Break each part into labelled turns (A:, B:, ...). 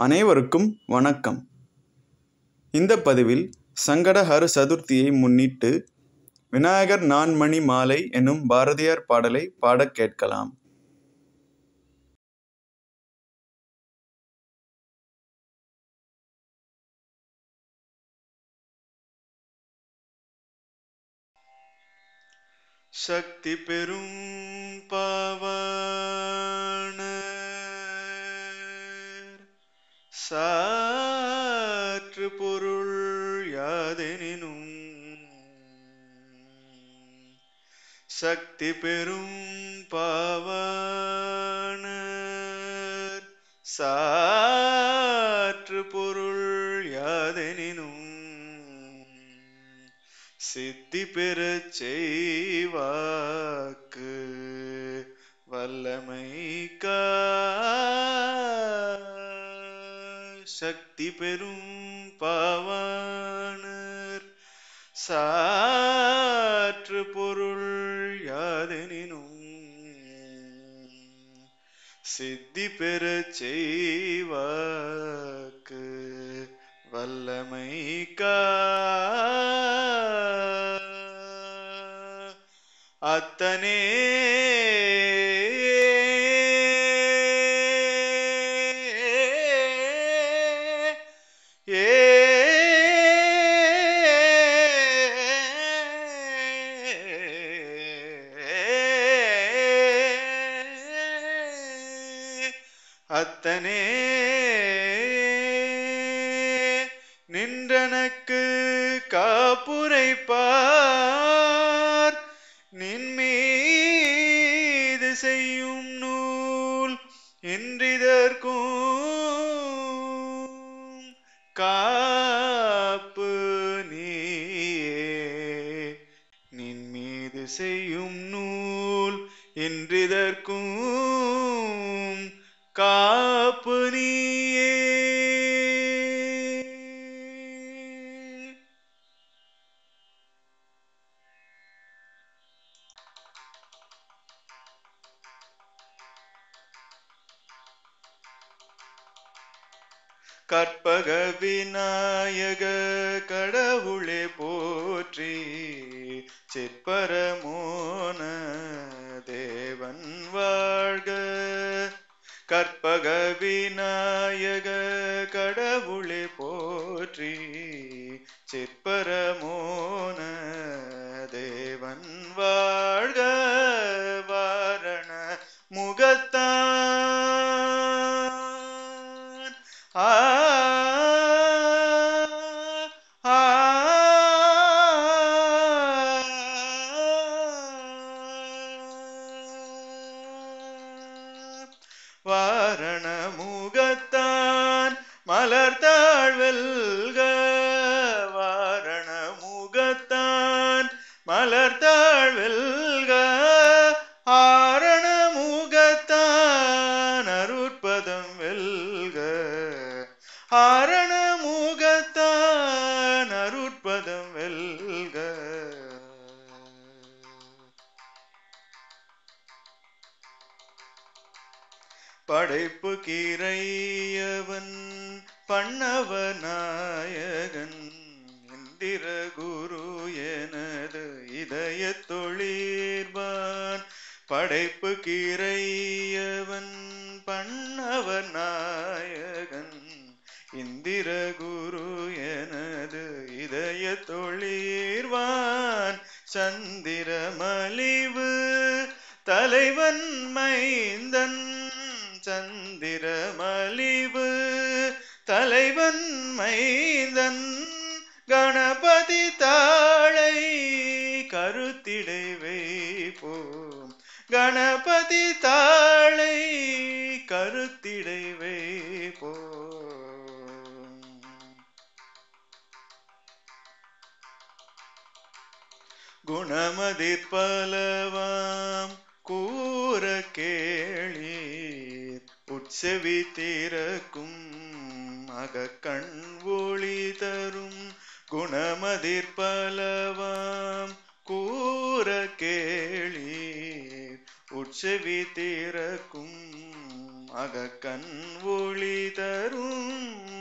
A: அனைவருக்கும் வணக்கம் இந்த பதிவில் சங்கடஹர சதுர்த்தியை முன்னிட்டு விநாயகர் நான்மணி மாலை எனும் பாரதியார் பாடலை பாடக் கேட்கலாம் சக்தி பெரும் பாவான சாற்று பொருள் யாதெனினும் சக்தி பெரும் பாவான சாற்று பொருள் யாதெனினும் சித்தி பெறச் செய்வாக்கு வல்லமை சக்தி பெரும் பாவானர் சாற்று பொருள் யாதெனினும் சித்தி பெறச் செய்வாக்கு வல்லமை அத்தனே ஏ அத்தனே நின்றனக்கு காப்புரைப்பார் நின்மீது செய்யும் நூல் என்றிதற்கும் காப்பு நீயே நின்மீது செய்யும் நூல் என்றிதற்கும் காப்பு நீயே கற்பக விநாயக கடவுளே போற்றி சிற்பரமோன தேவன் வாழ்க கற்பக விநாயக கடவுளே போற்றி சிற்பரமோன தேவன் வாழ்க வாரண முகத்தான் ஆ ஆ வாரண முகத்தான் மலர்த்தாழ் வெல்க வாரண முகத்தான் மலர்த்தாழ் வெல்க ஆரண முகத்தான் அருட்பதம் வெல்க ஆரண முகத்தான் அருட்பதம் வெல்க படைப்பு கீரையவன் பண்ணவநாயகன் இந்திர குரு எனது இதய தொழிர்பான் படைப்பு கீரையவன் பண்ணவநாயகன் இந்திர குரு எனது இதய தொழிர்வான் சந்திர மலிவு தலைவன் மைந்தன் சந்திர மலிவு தலைவன் மைந்தன் கணபதி தாளை கருத்திடை வைப்போம் கணபதி தாளை கருத்திடை வைப்போம் குணமதிர் பலவாம் கூற கேளீர் உட்செவி திறக்கும் அகக்கண் ஒளி தரும் குணமதிர் பலவாம் கூற கேளீர் உட்செவி திறக்கும் அகக்கண் ஒளி தரும்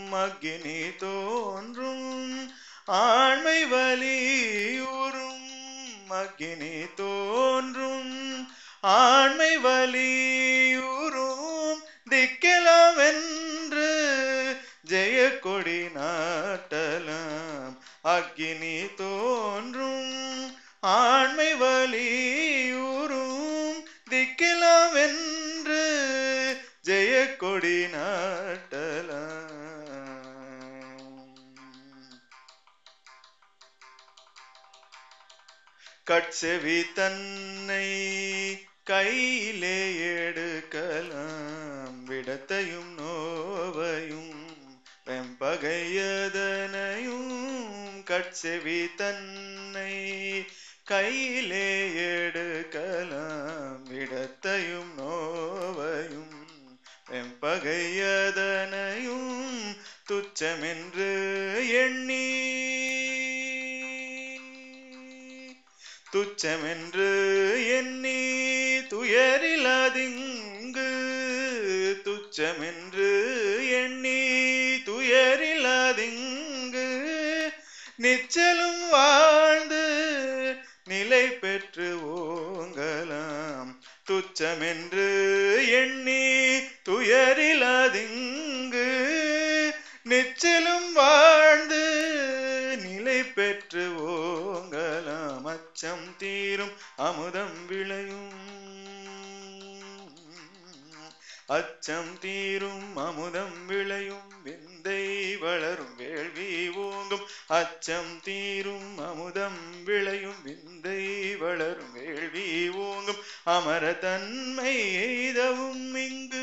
A: அக்கினி தோன்றும் ஆண்மை வலியுறும் அக்கினி தோன்றும் ஆண்மை வலியுறும் திக்கெலாவென்று ஜெய கொடி நாட்டலாம் அக்கினி தோன்றும் ஆண்மை வலியுறும் திக்கெலாவென்று ஜெய கொடி நாட்டலாம் கட்செவி தன்னை கையிலே எடுக்கலாம் விடத்தையும் நோவையும் வெம்பகையதனையும் கட்செவி தன்னை கையிலே எடுக்கலாம் விடத்தையும் நோவையும் வெம்பகையதனையும் துச்சமென்று எண்ணி துச்சமென்று எண்ணி துயரிலதிங்கு துச்சமென்று எண்ணி துயரிலதிங்கு நிச்சலும் வாழ்ந்து நிலை பெற்று ஓங்கலாம் துச்சமென்று எண்ணி துயரிலதிங்கு நிச்சலும் வாழ்ந்து நிலை பெற்று ஓங்கலாம் அச்சம் தீரும் அமுதம் விளையும் அச்சம் தீரும் அமுதம் விளையும் விந்தை வளரும் வேள்வி ஓங்கும் அச்சம் தீரும் அமுதம் விளையும் விந்தை வளரும் வேள்வி ஓங்கும் அமர தன்மை எய்தவும் இங்கு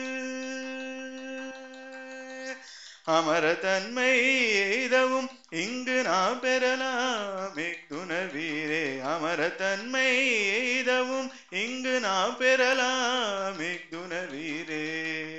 A: அமர தன்மை எய்தவும் இங்கு நாம் பெறலாம் இக்குணர் வீரே அமர தன்மை எய்தவும் இங்கு நாம் பெறலாம் இக்குணர் வீரே